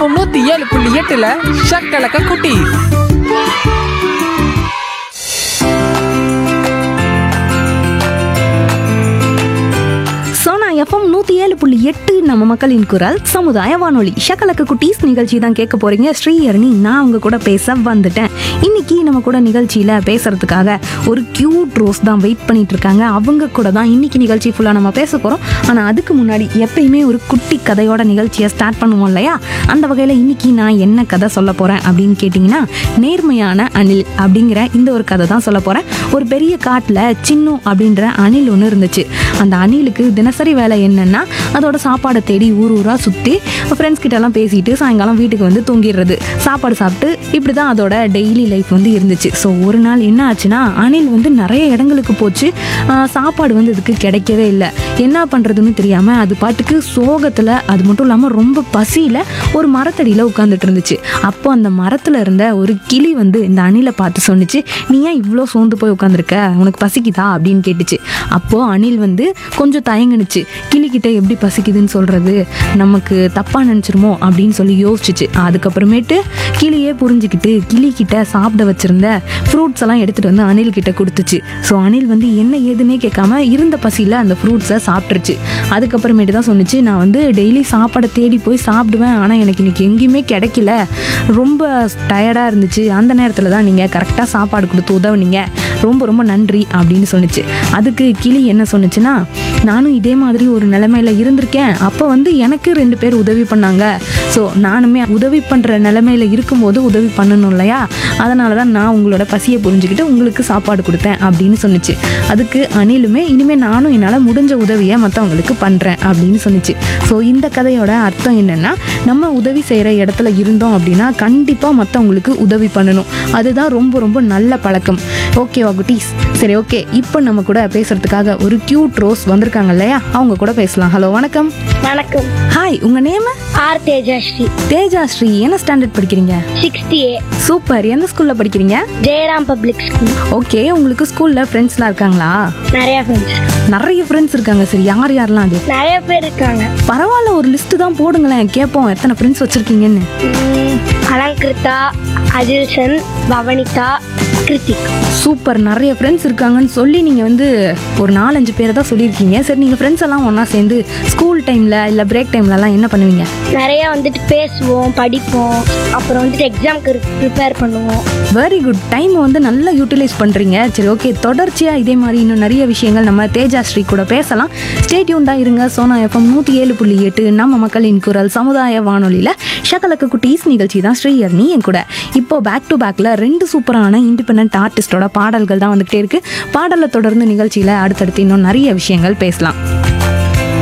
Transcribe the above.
FM நூத்தி ஏழு புள்ளி எட்டுல ஷக்கலக்க குட்டி சோனா எஃப்எம் நூற்றி ஏழு புள்ளி எட்டு நம்ம மக்களின் குரல் சமுதாய வானொலி ஷக்கலக்கு குட்டீஸ் நிகழ்ச்சி தான் கேட்க போறீங்க ஸ்ரீஹரணி நான் உங்க கூட பேச வந்துட்டேன் இன்னைக்கு நம்ம கூட நிகழ்ச்சியில் பேசுறதுக்காக ஒரு கியூட் ரோஸ் தான் வெயிட் பண்ணிட்டு இருக்காங்க அவங்க கூட தான் இன்னைக்கு நிகழ்ச்சி ஃபுல்லாக நம்ம பேச போகிறோம் ஆனால் அதுக்கு முன்னாடி எப்பயுமே ஒரு குட்டி கதையோட நிகழ்ச்சியை ஸ்டார்ட் பண்ணுவோம் இல்லையா அந்த வகையில் இன்னைக்கு நான் என்ன கதை சொல்ல போகிறேன் அப்படின்னு கேட்டிங்கன்னா நேர்மையான அணில் அப்படிங்கிற இந்த ஒரு கதை தான் சொல்ல போகிறேன் ஒரு பெரிய காட்டில் சின்னு அப்படின்ற அணில் ஒன்று இருந்துச்சு அந்த அணிலுக்கு தினசரி வேலை என்னன்னா அதோட சாப்பாடை தேடி ஊர் ஊராக சுற்றி ஃப்ரெண்ட்ஸ் கிட்டலாம் பேசிட்டு சாயங்காலம் வீட்டுக்கு வந்து தூங்கிடுறது சாப்பாடு சாப்பிட்டு இப்படி தான் அதோட டெய்லி லைஃப் வந்து இருந்துச்சு ஸோ ஒரு நாள் என்ன ஆச்சுன்னா அணில் வந்து நிறைய இடங்களுக்கு போச்சு ஆஹ் சாப்பாடு வந்து இதுக்கு கிடைக்கவே இல்லை என்ன பண்ணுறதுன்னு தெரியாமல் அது பாட்டுக்கு சோகத்தில் அது மட்டும் இல்லாமல் ரொம்ப பசியில் ஒரு மரத்தடியில் உட்காந்துட்டு இருந்துச்சு அப்போ அந்த மரத்தில் இருந்த ஒரு கிளி வந்து இந்த அணிலை பார்த்து சொன்னுச்சு நீ ஏன் இவ்வளோ சோர்ந்து போய் உட்காந்துருக்க உனக்கு பசிக்குதா அப்படின்னு கேட்டுச்சு அப்போது அணில் வந்து கொஞ்சம் தயங்குனுச்சு கிளிக்கிட்ட எப்படி பசிக்குதுன்னு சொல்கிறது நமக்கு தப்பாக நினச்சிருமோ அப்படின்னு சொல்லி யோசிச்சுச்சு அதுக்கப்புறமேட்டு கிளியே புரிஞ்சுக்கிட்டு கிளிக்கிட்ட சாப்பிட வச்சிருந்த ஃப்ரூட்ஸ் எல்லாம் எடுத்துகிட்டு வந்து அணில் கிட்ட கொடுத்துச்சு ஸோ அணில் வந்து என்ன ஏதுன்னே கேட்காம இருந்த பசியில் அந்த ஃப்ரூட்ஸை சாப்பிட்ருச்சு அதுக்கப்புறமேட்டு தான் சொன்னுச்சு நான் வந்து டெய்லி சாப்பாடை தேடி போய் சாப்பிடுவேன் ஆனால் எனக்கு இன்னைக்கு எங்கேயுமே கிடைக்கல ரொம்ப டயர்டாக இருந்துச்சு அந்த நேரத்தில் தான் நீங்கள் கரெக்டாக சாப்பாடு கொடுத்து உதவுனீங்க ரொம்ப ரொம்ப நன்றி அப்படின்னு சொன்னுச்சு அதுக்கு கிளி என்ன சொன்னுச்சுன்னா நானும் இதே மாதிரி ஒரு நிலைமையில இருந்திருக்கேன் அப்போ வந்து எனக்கு ரெண்டு பேர் உதவி பண்ணாங்க ஸோ நானுமே உதவி பண்ணுற நிலைமையில இருக்கும்போது உதவி பண்ணணும் இல்லையா அதனால தான் நான் உங்களோட பசியை புரிஞ்சுக்கிட்டு உங்களுக்கு சாப்பாடு கொடுத்தேன் அப்படின்னு சொன்னுச்சு அதுக்கு அணிலுமே இனிமேல் நானும் என்னால் முடிஞ்ச உதவியை மற்றவங்களுக்கு பண்ணுறேன் அப்படின்னு சொன்னுச்சு ஸோ இந்த கதையோட அர்த்தம் என்னென்னா நம்ம உதவி செய்கிற இடத்துல இருந்தோம் அப்படின்னா கண்டிப்பாக மற்றவங்களுக்கு உதவி பண்ணணும் அதுதான் ரொம்ப ரொம்ப நல்ல பழக்கம் ஓகேவா குட்டீஸ் சரி ஓகே இப்போ நம்ம கூட பேசுறதுக்காக ஒரு கியூட் ரோஸ் வந்திருக்காங்க இல்லையா அவங்க கூட பேசலாம் ஹலோ வணக்கம் வணக்கம் ஹாய் உங்க நேம் ஆர் தேஜஸ்ரீ தேஜா ஸ்ரீ என்ன ஸ்டாண்டர்ட் படிக்கிறீங்க சிக்ஸ்டி ஏ சூப்பர் எந்த ஸ்கூல்ல படிக்கிறீங்க ஜெயராம் பப்ளிக் ஸ்கூல் ஓகே உங்களுக்கு ஸ்கூல்ல ஃப்ரெண்ட்ஸ்லாம் இருக்காங்களா நிறைய ஃப்ரெண்ட்ஸ் நிறைய ஃப்ரெண்ட்ஸ் இருக்காங்க சரி யார் யாரெல்லாம் அது நிறைய பேர் இருக்காங்க பரவாயில்ல ஒரு லிஸ்ட் தான் போடுங்களேன் கேட்போம் எத்தனை ஃப்ரெண்ட்ஸ் வச்சிருக்கீங்கன்னு உம், அலங்கிருதா அஜில்சன் பவனிதா கிருத்திக் சூப்பர் நிறைய ஃப்ரெண்ட்ஸ் இருக்காங்கன்னு சொல்லி நீங்கள் வந்து ஒரு நாலஞ்சு பேரை தான் சொல்லியிருக்கீங்க சரி நீங்கள் ஃப்ரெண்ட்ஸ் எல்லாம் ஒன்றா சேர்ந்து ஸ்கூல் டைமில் இல்லை பிரேக் டைம்லலாம் என்ன பண்ணுவீங்க நிறைய வந்துட்டு பேசுவோம் படிப்போம் அப்புறம் வந்துட்டு எக்ஸாம்க்கு ப்ரிப்பேர் பண்ணுவோம் வெரி குட் டைம் வந்து நல்லா யூட்டிலைஸ் பண்ணுறீங்க சரி ஓகே தொடர்ச்சியாக இதே மாதிரி இன்னும் நிறைய விஷயங்கள் நம்ம தேஜா ஸ்ரீ கூட பேசலாம் ஸ்டேட்யூண்டாக இருங்க சோனா எஃப்எம் நூற்றி ஏழு புள்ளி எட்டு நம்ம மக்களின் குரல் சமுதாய வானொலியில் ஷகலக்கு குட்டீஸ் நிகழ்ச்சி தான் ஸ்ரீயர்னி என் கூட இப்போ பேக் டு பேக்கில் ரெண்டு சூப்பரான இண்டிபெண்ட் ஆர்டிஸ்டோட பாடல்கள் தான் வந்துகிட்டே இருக்கு பாடலை தொடர்ந்து நிகழ்ச்சியில் அடுத்தடுத்து இன்னும் நிறைய விஷயங்கள் பேசலாம்